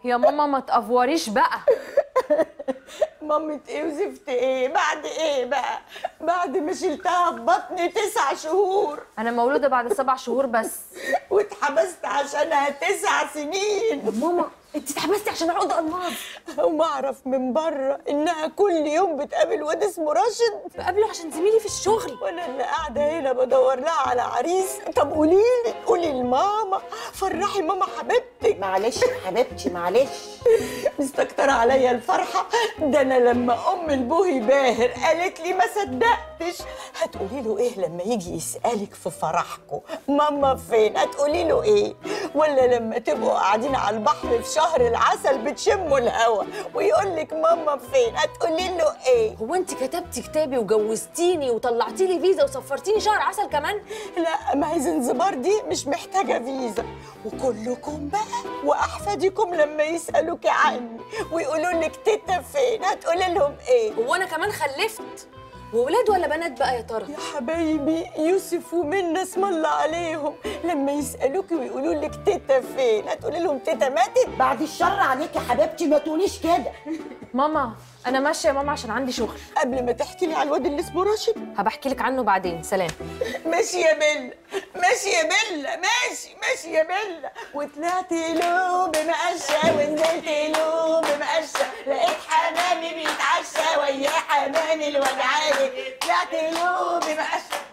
يا ماما ما تقفوريش بقى مامة ايه وزفت ايه بعد ايه بقى بعد ما شلتها في بطني تسع شهور انا مولوده بعد سبع شهور بس واتحبست عشانها تسع سنين ماما انت اتحبستي عشان عقد الماظ وما اعرف من بره انها كل يوم بتقابل واد اسمه راشد بقابله عشان زميلي في الشغل وانا اللي قاعده هنا بدور لها على عريس طب قولي لي قولي لماما فرحي ماما حبيبتك معلش يا حبيبتي معلش مستكترة عليا الفرحة ده أنا لما أم البوهي باهر قالت لي ما صدقتش هتقولي له إيه لما يجي يسألك في فرحكم ماما فين هتقولي له إيه ولا لما تبقوا قاعدين على البحر في شهر العسل بتشموا الهوا ويقول لك ماما فين هتقولي له إيه هو انت كتبتي كتابي وجوزتيني وطلعتي لي فيزا وسفرتيني شهر عسل كمان لا ما هي زنزبار دي مش محتاجة فيزا وكلكم بقى وأحفادكم لما يسألوك عني ويقولوا لك تيتا فين هتقولي لهم إيه هو انا كمان خلفت وولاد ولا بنات بقى يا ترى يا حبايبي يوسف ومنى اسم الله عليهم لما يسألوك ويقولوا لك تيتا فين هتقولي لهم تيتا ماتت بعد الشر عليك يا حبيبتي ما تقوليش كده ماما انا ماشيه يا ماما عشان عندي شغل قبل ما تحكي لي على الواد اللي اسمه راشد هبحكي لك عنه بعدين سلام ماشي يا بيلا ماشي يا بيلا ماشي ماشي يا بيلا وطلعت له بمقشة ونزلت له بمقشة لقيت حمامي بيتعشى ويا حمامي الوجعاني طلعت له بمقشة